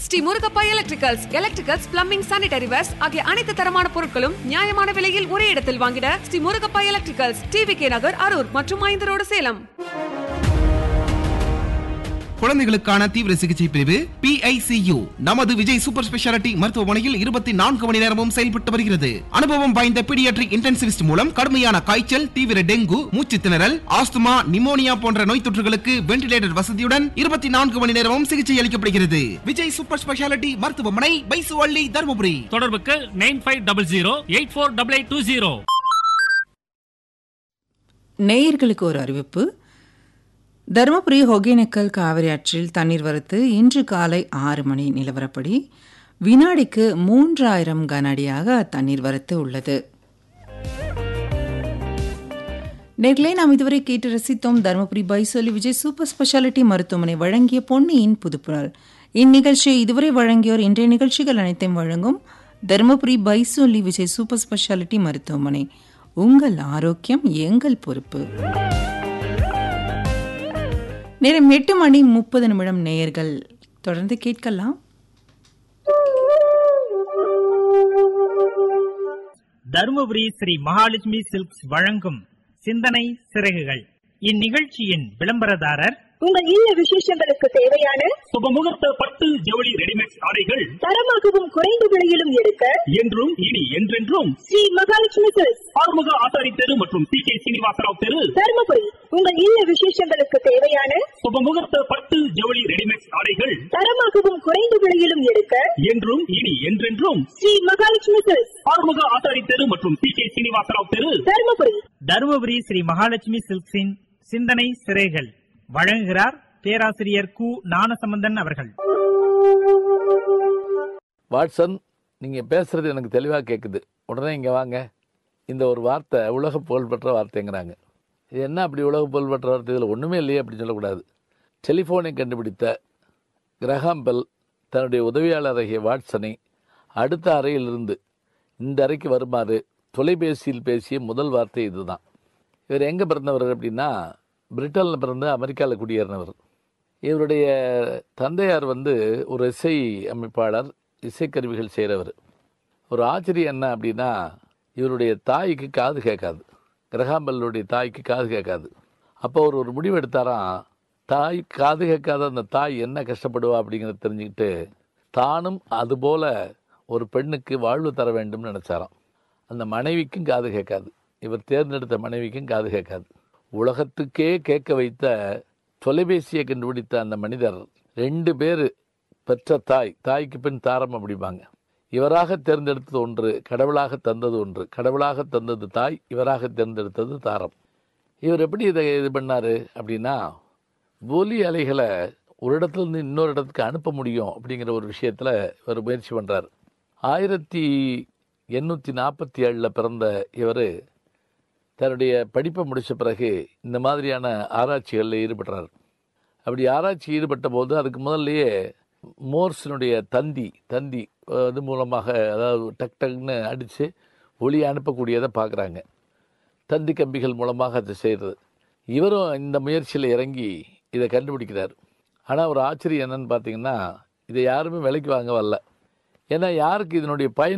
Sri Murugappa electricals electricals plumbing sanitary wares ஆகிய அனைத்து தரமான பொருட்களும் நியாயமான விலையில் ஒரே இடத்தில் வாங்கிட Sri Murugappa electricals TV K Nagar Arur மற்றும் ஐந்து ரோடு சேலம் குழந்தைகளுக்கான தீவிர சிகிச்சை பிரிவு PICU நமது விஜய் சூப்பர் ஸ்பெஷாலிட்டி மருத்துவமனையில் இருபத்தி நான்கு மணி நேரமும் செயல்பட்டு வருகிறது அனுபவம் வாய்ந்த பீடியாட்ரிக் இன்டென்சிவிஸ்ட் மூலம் கடுமையான காய்ச்சல் தீவிர டெங்கு மூச்சு திணறல் ஆஸ்துமா நிமோனியா போன்ற நோய் தொற்றுகளுக்கு வென்டிலேட்டர் வசதியுடன் இருபத்தி நான்கு மணி நேரமும் சிகிச்சை அளிக்கப்படுகிறது விஜய் சூப்பர் ஸ்பெஷாலிட்டி மருத்துவமனை பைசுவள்ளி தருமபுரி தொடர்புக்கு nine five double zero eight four double eight two zero நேயர்களுக்கு ஒரு அறிவிப்பு தருமபுரி ஒகேனக்கல் காவிரி ஆற்றில் தண்ணீர் வரத்து இன்று காலை ஆறு மணி நிலவரப்படி வினாடிக்கு மூன்றாயிரம் கன அடியாக தண்ணீர் வரத்து உள்ளது நேர்களே நாம் இதுவரை கேட்டு ரசித்தோம் தருமபுரி பைசோலி விஜய் சூப்பர் ஸ்பெஷாலிட்டி மருத்துவமனை வழங்கிய பொன்னியின் புதுப்புணல் இந்நிகழ்ச்சியை இதுவரை வழங்கியோர் இன்றைய நிகழ்ச்சிகள் அனைத்தையும் வழங்கும் தருமபுரி பைசோலி விஜய் சூப்பர் ஸ்பெஷாலிட்டி மருத்துவமனை உங்கள் ஆரோக்கியம் எங்கள் பொறுப்பு நேரம் எட்டு மணி முப்பது நிமிடம் நேயர்கள் தொடர்ந்து கேட்கலாம் தருமபுரி ஸ்ரீ மகாலட்சுமி சில்க்ஸ் வழங்கும் சிந்தனை சிறகுகள் இந்நிகழ்ச்சியின் விளம்பரதாரர் உங்கள் இல்ல விசேஷங்களுக்கு தேவையான சுபமுகூர்த்த பட்டு ஜவுளி ரெடிமேட் ஆடைகள் தரமாகவும் குறைந்த விலையிலும் எடுக்க என்றும் இனி என்றென்றும் ஸ்ரீ மகாலட்சுமி சில்க்ஸ் ஆறுமுக ஆசாரி தெரு மற்றும் சி கே சீனிவாசராவ் தெரு தருமபுரி உங்கள் இல்ல விசேஷங்களுக்கு தேவையான சுபமுகூர்த்த பட்டு ஜவுளி ரெடிமேட் ஆடைகள் தரமாகவும் குறைந்த விலையிலும் எடுக்க என்றும் இனி என்றென்றும் ஸ்ரீ மகாலட்சுமி சில்க்ஸ் ஆறுமுக ஆசாரி தெரு மற்றும் சி கே சீனிவாசராவ் தெரு தருமபுரி தருமபுரி ஸ்ரீ மகாலட்சுமி சில்க்ஸின் சிந்தனை சிறைகள் வழங்குகிறார் பேராசிரியர் கு ஞானசம்பந்தன் அவர்கள் வாட்சன் நீங்கள் பேசுகிறது எனக்கு தெளிவாக கேட்குது உடனே இங்கே வாங்க இந்த ஒரு வார்த்தை உலக புகழ்பெற்ற வார்த்தைங்கிறாங்க இது என்ன அப்படி உலக புகழ்பெற்ற வார்த்தை இதில் ஒன்றுமே இல்லையே அப்படின்னு சொல்லக்கூடாது டெலிஃபோனை கண்டுபிடித்த கிரஹாம் பெல் தன்னுடைய உதவியாளராகிய வாட்சனை அடுத்த அறையிலிருந்து இந்த அறைக்கு வருமாறு தொலைபேசியில் பேசிய முதல் வார்த்தை இதுதான் இவர் எங்கே பிறந்தவர் அப்படின்னா பிரிட்டனில் பிறந்து அமெரிக்காவில் குடியேறினவர் இவருடைய தந்தையார் வந்து ஒரு இசை அமைப்பாளர் இசைக்கருவிகள் செய்கிறவர் ஒரு ஆச்சரியம் என்ன அப்படின்னா இவருடைய தாய்க்கு காது கேட்காது கிரகாம்பல்லுடைய தாய்க்கு காது கேட்காது அப்போ அவர் ஒரு முடிவு எடுத்தாராம் தாய் காது கேட்காத அந்த தாய் என்ன கஷ்டப்படுவா அப்படிங்கிறத தெரிஞ்சுக்கிட்டு தானும் அதுபோல ஒரு பெண்ணுக்கு வாழ்வு தர வேண்டும்னு நினச்சாராம் அந்த மனைவிக்கும் காது கேட்காது இவர் தேர்ந்தெடுத்த மனைவிக்கும் காது கேட்காது உலகத்துக்கே கேட்க வைத்த தொலைபேசியை கண்டுபிடித்த அந்த மனிதர் ரெண்டு பேர் பெற்ற தாய் தாய்க்கு பின் தாரம் அப்படிம்பாங்க இவராக தேர்ந்தெடுத்தது ஒன்று கடவுளாக தந்தது ஒன்று கடவுளாக தந்தது தாய் இவராக தேர்ந்தெடுத்தது தாரம் இவர் எப்படி இதை இது பண்ணாரு அப்படின்னா ஒலி அலைகளை ஒரு இடத்துல இருந்து இன்னொரு இடத்துக்கு அனுப்ப முடியும் அப்படிங்கிற ஒரு விஷயத்தில் இவர் முயற்சி பண்ணுறார் ஆயிரத்தி எண்ணூற்றி நாற்பத்தி ஏழில் பிறந்த இவர் தன்னுடைய படிப்பை முடித்த பிறகு இந்த மாதிரியான ஆராய்ச்சிகளில் ஈடுபடுறார் அப்படி ஆராய்ச்சி ஈடுபட்ட போது அதுக்கு முதல்லயே மோர்ஸினுடைய தந்தி தந்தி அஹ், இது மூலமாக அதாவது டக் டக்னு அடித்து ஒளி அனுப்பக்கூடியதை பார்க்குறாங்க தந்தி கம்பிகள் மூலமாக அதை செய்கிறது இவரும் இந்த முயற்சியில் இறங்கி இதை கண்டுபிடிக்கிறார் ஆனால் ஒரு ஆச்சரியம் என்னன்னு பார்த்தீங்கன்னா இதை யாருமே விலைக்கு வாங்க வரல ஏன்னா யாருக்கு இதனுடைய பயன்